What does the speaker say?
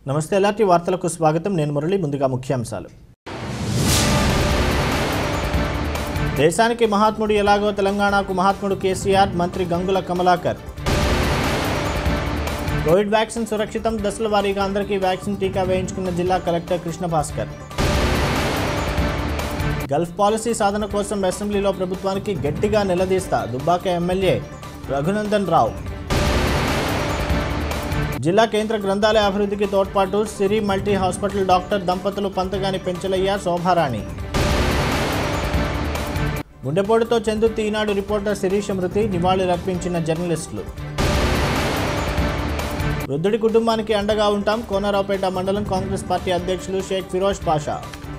నమస్తే ఎలాంటి వార్తలకు స్వాగతం నేను మురళి ముందుగా ముఖ్యాంశాలు దేశానికి మహాత్ముడు ఎలాగో తెలంగాణకు మహాత్ముడు కేసీఆర్ మంత్రి గంగుల కమలాకర్ కోవిడ్ వ్యాక్సిన్ సురక్షితం దశల వారీగా అందరికీ వ్యాక్సిన్ టీకా వేయించుకున్న జిల్లా collector Krishna Bhaskar gulf policy సాధన కోసం అసెంబ్లీలో ప్రభుత్వానికి గట్టిగా నిలదీస్తా దుబ్బాక ఎమ్మెల్యే రఘునందన్ రావు జిల్లా కేంద్ర గ్రంథాలయ అభివృద్ధికి తోడ్పాటు సిరి మల్టీ హాస్పిటల్ డాక్టర్ దంపతులు పంతగాని పెంచలయ్య శోభారాణి గుండెపోటుతో చెందుతూ ఈనాడు రిపోర్టర్ శిరీష మృతి నివాళులర్పించిన జర్నలిస్టులు వృద్ధుడి కుటుంబానికి అండగా ఉంటాం కోనరావుపేట మండలం కాంగ్రెస్ పార్టీ అధ్యక్షులు షేక్ ఫిరోజ్ పాషా